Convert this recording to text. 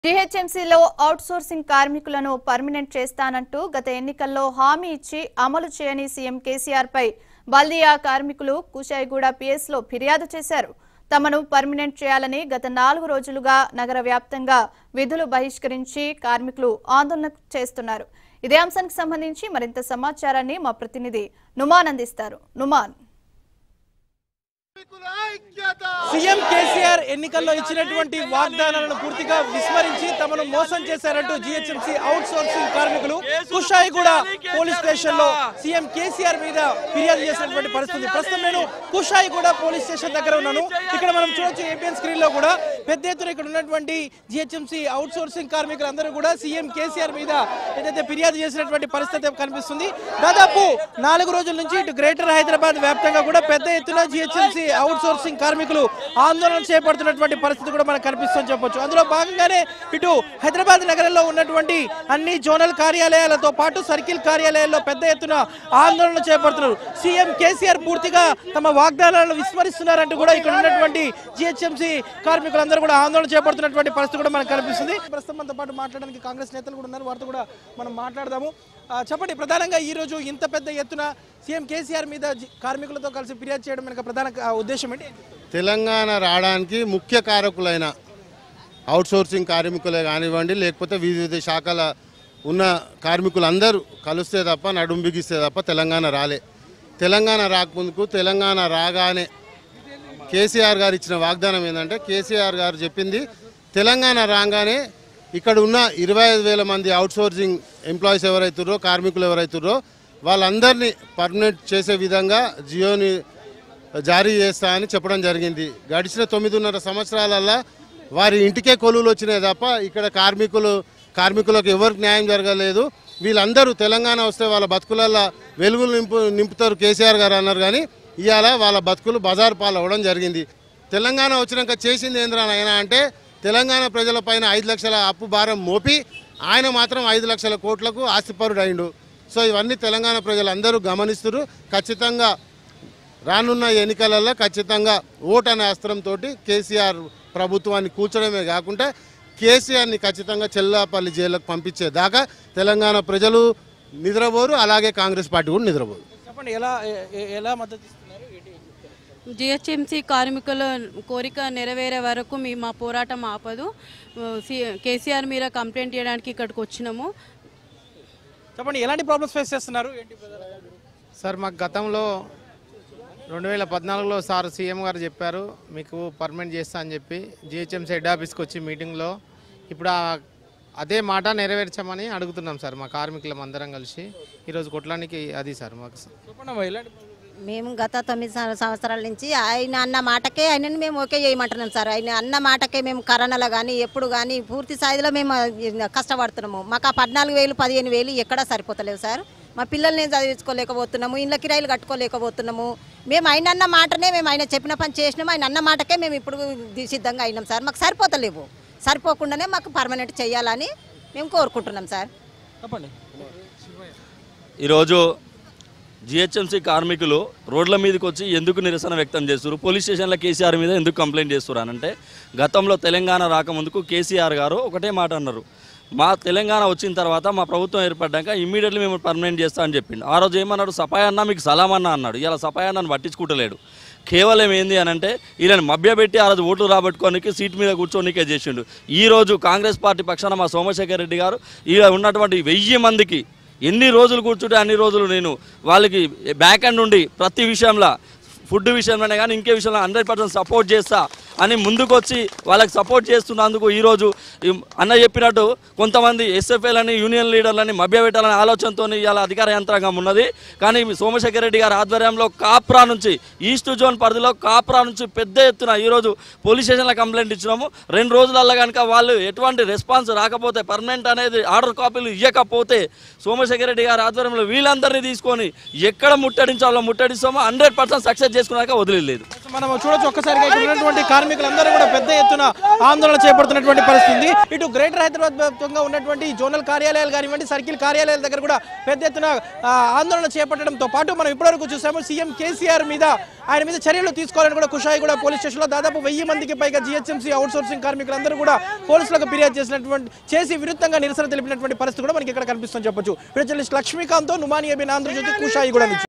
జీహెచ్ఎంసీలో outsourcing కార్మికులను permanent చేస్తానంటూ గత ఎన్నికల్లో హామీ ఇచ్చి అమలు చేయని సీఎం కేసీఆర్ పై బల్దియా కార్మికులు కుషాయిగూడ పిఎస్ లో ఫిర్యాదు చేశారు తమను పర్మినెంట్ చేయాలని గత నాలుగు రోజులుగా నగర వ్యాప్తంగా విధులు బహిష్కరించి కార్మికులు ఆందోళన చేస్తున్నారు ఇదే అంశానికి సంబంధించి మరింత సమాచారాన్ని మా ప్రతినిధి నుమాన్ అందిస్తారు నుమాన్ సీఎం కేసీఆర్ ఎన్నికల్లో ఇచ్చినటువంటి వాగ్దానాలను పూర్తిగా విస్మరించి తమను మోసం చేశారంటూ జీహెచ్ఎంసీ అవుట్ సోర్సింగ్ కార్మికులు కుషాయిగూడ పోలీస్ స్టేషన్ లో సీఎం కేసీఆర్ మీద ఫిర్యాదు చేసినటువంటి పరిస్థితి ప్రస్తుతం నేను కుషాయిగూడ పోలీస్ స్టేషన్ దగ్గర ఉన్నాను ఇక్కడ మనం చూడొచ్చు ఏపీఎన్ స్క్రీన్ లో కూడా పెద్ద ఎత్తున ఇక్కడ ఉన్నటువంటి జీహెచ్ఎంసీ అవుట్ సోర్సింగ్ కార్మికులందరూ కూడా సీఎం కేసీఆర్ మీద ఏదైతే ఫిర్యాదు చేసినటువంటి పరిస్థితి కనిపిస్తుంది దాదాపు నాలుగు రోజుల నుంచి ఇటు గ్రేటర్ హైదరాబాద్ వ్యాప్తంగా కూడా పెద్ద ఎత్తున జిహెచ్ఎంసీ అవుట్ సోర్సింగ్ కార్మికులు ఆందోళన చేపడుతున్నటువంటి పరిస్థితి కూడా మనకు కనిపిస్తుంది చెప్పొచ్చు అందులో భాగంగానే ఇటు హైదరాబాద్ నగరంలో ఉన్నటువంటి అన్ని జోనల్ కార్యాలయాలతో పాటు సర్కిల్ కార్యాలయాల్లో పెద్ద ఎత్తున ఆందోళన చేపడుతున్నారు సీఎం కేసీఆర్ పూర్తిగా తమ వాగ్దానాలను విస్మరిస్తున్నారంటూ కూడా ఇక్కడ ఉన్నటువంటి జిహెచ్ఎంసీ కార్మికులందరూ కూడా ఆందోళన చేపడుతున్నటువంటి పరిస్థితి కూడా మనకు కనిపిస్తుంది ప్రస్తుతం మనతో పాటు మాట్లాడడానికి కాంగ్రెస్ నేతలు కూడా ఉన్నారు వారితో కూడా మనం మాట్లాడదాము ఆ, చెప్పండి ప్రధానంగా ఈ రోజు ఇంత పెద్ద ఎత్తున సీఎం కేసీఆర్ మీద జి- కార్మికులతో కలిసి ఫిర్యాదు చేయడం వెనక ప్రధాన ఆ, ఉద్దేశం ఏంటి తెలంగాణ రావడానికి ముఖ్య కారకులైన అవుట్సోర్సింగ్ కార్మికులే కానివ్వండి లేకపోతే వివిధ శాఖల ఉన్న కార్మికులందరూ కలిస్తే తప్ప నడుం బిగిస్తే తప్ప తెలంగాణ రాలే తెలంగాణ రాకముందుకు తెలంగాణ రాగానే కేసీఆర్ గారు ఇచ్చిన వాగ్దానం ఏంటంటే కేసీఆర్ గారు చెప్పింది తెలంగాణ రాగానే ఇక్కడ ఉన్న ఇరవై ఐదు వేల మంది అవుట్సోర్సింగ్ ఎంప్లాయీస్ ఎవరైతుర్రో కార్మికులు ఎవరైతుర్రో వాళ్ళందరినీ పర్మనెంట్ చేసే విధంగా జియోని జారీ చేస్తా అని చెప్పడం జరిగింది గడిచిన తొమ్మిదిన్నర సంవత్సరాలల్లా వారి ఇంటికే కొలువులు వచ్చినాయి తప్ప ఇక్కడ కార్మికులు కార్మికులకు ఎవరికి న్యాయం జరగలేదు వీళ్ళందరూ తెలంగాణ వస్తే వాళ్ళ బతుకులల్లో వెలుగులు నింపు నింపుతారు కేసీఆర్ గారు అన్నారు కానీ ఇవాళ వాళ్ళ బతుకులు బజారు పాలు అవ్వడం జరిగింది తెలంగాణ వచ్చినాక చేసింది ఏంద్రా నాయన అంటే తెలంగాణ ప్రజలపైన ఐదు లక్షల అప్పు భారం మోపి ఆయన మాత్రం ఐదు లక్షల కోట్లకు ఆస్తిపరుడు అయిండు సో ఇవన్నీ తెలంగాణ ప్రజలందరూ గమనిస్తున్నారు ఖచ్చితంగా రానున్న ఎన్నికలలో ఖచ్చితంగా ఓట్ అనే అస్త్రంతో కేసీఆర్ ప్రభుత్వాన్ని కూర్చడమే కాకుండా కేసీఆర్ని ఖచ్చితంగా చెల్లాపల్లి జైలుకు పంపించే దాకా తెలంగాణ ప్రజలు నిద్రపోరు అలాగే కాంగ్రెస్ పార్టీ కూడా నిద్రపోరు చెప్పండి ఎలా ఎ- ఎ- ఎలా మద్దతు ఇస్తున్నారు ఏంటి? జిహెచ్ఎంసీ కార్మికుల కోరిక నెరవేరే వరకు మీ మా పోరాటం ఆపదు సి- కేసీఆర్ మీద కంప్లైంట్ చేయడానికి ఇక్కడికి వచ్చినాము చెప్పండి ఎలాంటి ప్రాబ్లమ్స్ ఫేస్ చేస్తున్నారు ఏంటి ప్రధానంగా? సార్ మాకు గతంలో రెండు వేల పద్నాలుగులో సార్ సీఎం గారు చెప్పారు మీకు పర్మనెంట్ చేస్తా అని చెప్పి జిహెచ్ఎంసీ హెడ్ ఆఫీస్కి వచ్చి మీటింగ్లో ఇప్పుడు ఆ- అదే మాట నెరవేర్చమని అడుగుతున్నాం సార్ మా కార్మికులం అందరం కలిసి ఈరోజు కొట్లానికి అది సార్ మాకు చెప్పండి అమ్మా, ఎలాంటి problems? మేము గత తొమ్మిది సం- సంవత్సరాల నుంచి ఆయన అన్న మాటకే ఆయనని మేము ఓకే చేయమంటున్నాం సార్ ఆయన అన్న మాటకే మేము కరోనాలో కానీ ఎప్పుడు కానీ పూర్తి స్థాయిలో మేము కష్టపడుతున్నాము మాకు ఆ పద్నాలుగు వేలు పదిహేను వేలు ఎక్కడా సరిపోతలేవు సార్ మా పిల్లల్ని చదివించుకోలేకపోతున్నాము ఇళ్ళ కిరాయిలు కట్టుకోలేకపోతున్నాము మేము ఆయన అన్న మాటనే మేము ఆయన చెప్పిన పని చేసినాము ఆయన అన్న మాటకే మేము ఇప్పుడు ది- సిద్ధంగా అయినాం సార్ మాకు సరిపోతలేవు సరిపోకుండానే మాకు పర్మనెంట్ చేయాలని మేము కోరుకుంటున్నాం సార్ చెప్పండి ఈరోజు జిహెచ్ఎంసీ కార్మికులు రోడ్ల మీదకి వచ్చి ఎందుకు నిరసన వ్యక్తం చేస్తారు పోలీస్ స్టేషన్ల కేసీఆర్ మీద ఎందుకు కంప్లైంట్ చేస్తారు అని అంటే గతంలో తెలంగాణ రాకముందుకు కేసీఆర్ గారు ఒకటే మాట అన్నారు మా తెలంగాణ వచ్చిన తర్వాత మా ప్రభుత్వం ఏర్పడ్డాక ఇమ్మీడియట్లీ మేము పర్మనెంట్ చేస్తా అని చెప్పిండు ఆ రోజు ఏమన్నాడు సపాయ్ అన్న మీకు సలాం అన్న అన్నాడు ఇలా సపాయ్ అన్నను పట్టించుకుంటలేడు కేవలం ఏంది అని అంటే వీళ్ళని మభ్యపెట్టి ఆ రోజు ఓట్లు రాబట్టుకోనికి సీట్ మీద కూర్చోనికే చేసిండు ఈ రోజు కాంగ్రెస్ పార్టీ పక్షాన మా సోమశేఖర్ రెడ్డి గారు ఈ ఉన్నటువంటి వెయ్యి మందికి ఎన్ని రోజులు కూర్చుంటే అన్ని రోజులు నేను వాళ్ళకి బ్యాక్ అండ్ ఉండి ప్రతి విషయంలో ఫుడ్ విషయంలోనే కానీ ఇంకే విషయంలో హండ్రెడ్ పర్సెంట్ సపోర్ట్ చేస్తా అని ముందుకొచ్చి వాళ్ళకి సపోర్ట్ చేస్తున్నందుకు ఈరోజు ఈ అన్న చెప్పినట్టు కొంతమంది ఎస్ఎఫ్ఎలని యూనియన్ లీడర్లని మభ్యపెట్టాలనే ఆలోచనతో ఇవాళ అధికార యంత్రాంగం ఉన్నది కానీ సోమశేఖర్ రెడ్డి గారి ఆధ్వర్యంలో కాప్రా నుంచి ఈస్ట్ జోన్ పరిధిలో కాప్రా నుంచి పెద్ద ఎత్తున ఈరోజు పోలీస్ స్టేషన్లో కంప్లైంట్ ఇచ్చినాము రెండు రోజులల్లో కనుక వాళ్ళు ఎటువంటి రెస్పాన్స్ రాకపోతే పర్మనెంట్ అనేది ఆర్డర్ కాపీలు ఇవ్వకపోతే సోమశేఖర్ రెడ్డి గారి ఆధ్వర్యంలో వీళ్ళందరినీ తీసుకొని ఎక్కడ ముట్టడించాలో ముట్టడిస్తామో హండ్రెడ్ పర్సెంట్ సక్సెస్ చేసుకున్నాక వదిలేదు మనం చూడొచ్చు ఒక్కసారిగా ఇక్కడ ఉన్నటువంటి కార్మికులందరూ కూడా పెద్ద ఎత్తున ఆందోళన చేపడుతున్నటువంటి పరిస్థితి ఉంది. ఇటు గ్రేటర్ హైదరాబాద్ వ్యాప్తంగా ఉన్నటువంటి జోనల్ కార్యాలయాలు కానివ్వండి సర్కిల్ కార్యాలయాల దగ్గర కూడా పెద్ద ఎత్తున ఆ, ఆందోళన చేపట్టడంతో పాటు మనం ఇప్పటివరకు చూసాము సీఎం కేసీఆర్ మీద ఆయన మీద చర్యలు తీసుకోవాలని కూడా కుషాయి కూడా పోలీస్ స్టేషన్లో దాదాపు వెయ్యి మందికి పైగా జిహెచ్ఎంసీ అవుట్ సోర్సింగ్ కార్మికులందరూ కూడా పోలీసులకు ఫిర్యాదు చేసినటువంటి చేసి విరుద్ధంగా నిరసన తెలిపినటువంటి పరిస్థితి కూడా మనకి ఇక్కడ కనిపిస్తుంది చెప్పొచ్చు వీడియో జర్నలిస్ట్ లక్ష్మీకాంత్ నుమాని అభిన్ ఆంధ్రజ్యోతి కుషాయి కూడా నుంచి